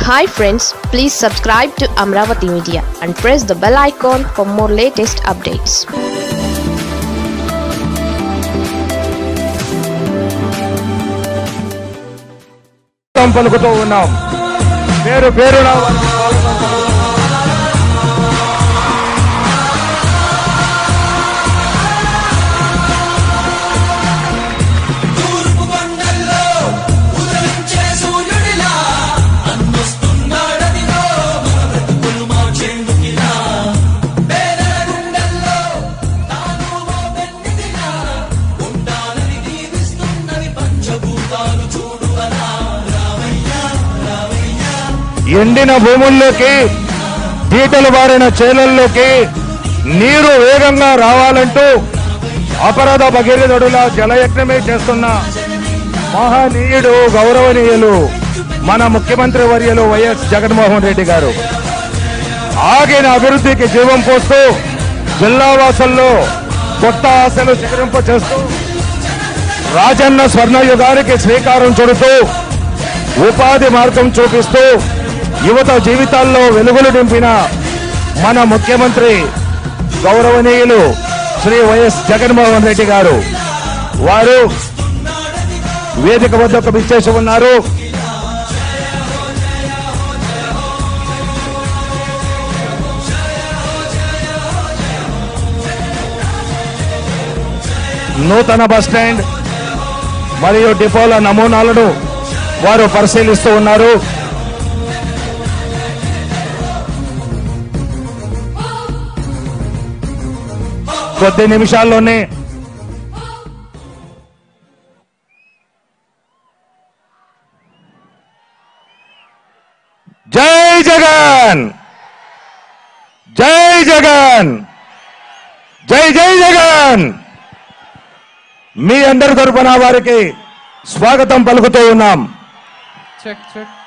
hi friends please subscribe to Amaravati media and press the bell icon for more latest updates స్వాగతం పలుకుతూ ఉన్నాం పేరు పేరున వారికి స్వాగతం పలుకుతూ తూర్పు కొండల్లో ఉదయించే సూర్యుడిలా అన్నొస్తున్నాడదిలో మన బ్రతుకులు మార్చేందుకిలా పేదల గుండెల్లో తాను ఓ పెన్నిదిలా ఉండాలని దీవిస్తున్నవి పంచభూతాలు చూడు అలా రామయ్య రామయ్య ఎండిన భూముల్లోకి ఈటలు బారిన చేలల్లోకి నీరు వేగంగా రావాలంటూ అపరాధ భగీరథుడులా జలయజ్ఞమే చేస్తున్న మహనీయుడు గౌరవనీయులు మన ముఖ్యమంత్రి వర్యులు వైఎస్ జగన్మోహన్ రెడ్డి గారు ఆగిన అభివృద్ధికి జీవం పోస్తూ జిల్లా వాసుల్లో కొత్త ఆశలు చిగురింప చేస్తూ రాజన్న స్వర్ణయుగానికి శ్రీకారం చుడుతూ ఉపాధి మార్గం చూపిస్తూ యువత జీవితాల్లో వెలుగులు నింపిన మన ముఖ్యమంత్రి గౌరవనీయులు శ్రీ వైఎస్ జగన్మోహన్ రెడ్డి గారు వారు వేదిక వద్దకు విచ్చేసి ఉన్నారు నూతన బస్ స్టాండ్ మరియు డిపోల నమూనాలను వారు పరిశీలిస్తూ ఉన్నారు కొద్ది నిమిషాల్లోనే జై జగన్ జై జగన్ జై జై జగన్ మీ అందరి తరపున వారికి స్వాగతం పలుకుతూ ఉన్నాం చెక్ చెక్